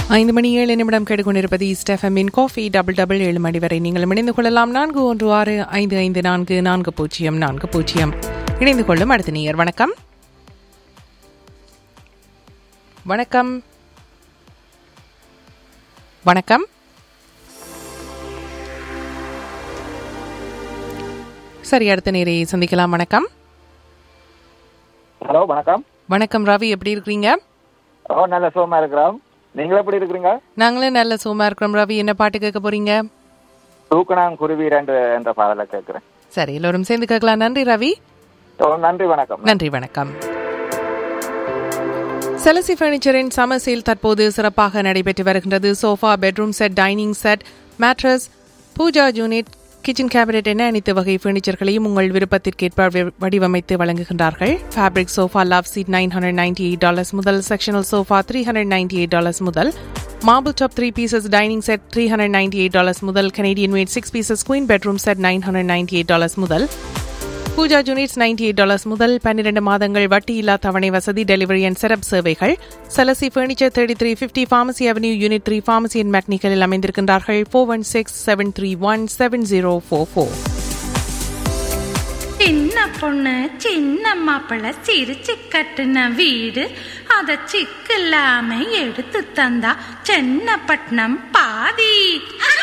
ஐந்து மணி ஏழு நிமிடம் கேட்டுக்கொண்டிருப்பது ஸ்டெஃபமின் காஃபி டபுள் டபுள் ஏழு மணி வரை நீங்கள் இணைந்து கொள்ளலாம் நான்கு ஒன்று ஆறு ஐந்து ஐந்து நான்கு நான்கு பூஜ்ஜியம் நான்கு பூஜ்ஜியம் இணைந்து கொள்ளும் அடுத்த நேயர் வணக்கம் வணக்கம் வணக்கம் சரி அடுத்த நேரை சந்திக்கலாம் வணக்கம் ஹலோ வணக்கம் வணக்கம் ரவி எப்படி இருக்கிறீங்க ஓ நல்ல சுகமா இருக்கிறோம் நீங்க எப்படி இருக்கிறீங்க நாங்களும் நல்ல சோமா இருக்கிறோம் ரவி என்ன பாட்டு கேட்க போறீங்க தூக்கணாங் குருவி ரெண்டு என்ற பாடலை கேட்கிறேன் சரி எல்லோரும் சேர்ந்து கேட்கலாம் நன்றி ரவி ஓ நன்றி வணக்கம் நன்றி வணக்கம் செலசி பர்னிச்சரின் சமர் சேல் தற்போது சிறப்பாக நடைபெற்று வருகின்றது sofa bedroom set dining set mattress pooja unit kitchen cabinet என அனைத்து வகை பர்னிச்சர்களையும் உங்கள் விருப்பத்திற்கேற்ப வி- வடிவமைத்து வழங்குகின்றார்கள் fabric sofa love seat nine hundred ninety eight dollars முதல் sectional sofa three hundred ninety eight dollars முதல் marble top three pieces dining set three hundred ninety eight dollars முதல் Canadian made six pieces queen bedroom set nine hundred ninety eight dollars முதல் pooja units ninety eight dollars முதல் பன்னிரண்டு மாதங்கள் வட்டியில்லா தவணை வசதி delivery and செரப் சேவைகள் செலசி furniture thirty three fifty pharmacy avenue unit three pharmacy and மெக்னிக்கலில் அமைந்திருக்கின்றார்கள் four one six seven three one seven zero four four சின்ன பொண்ணு சின்ன மாப்பிள்ள சிரிச்சு கட்டுன வீடு அத சிக்கில்லாம எடுத்து தந்தா சென்னப்பட்டினம் பாதி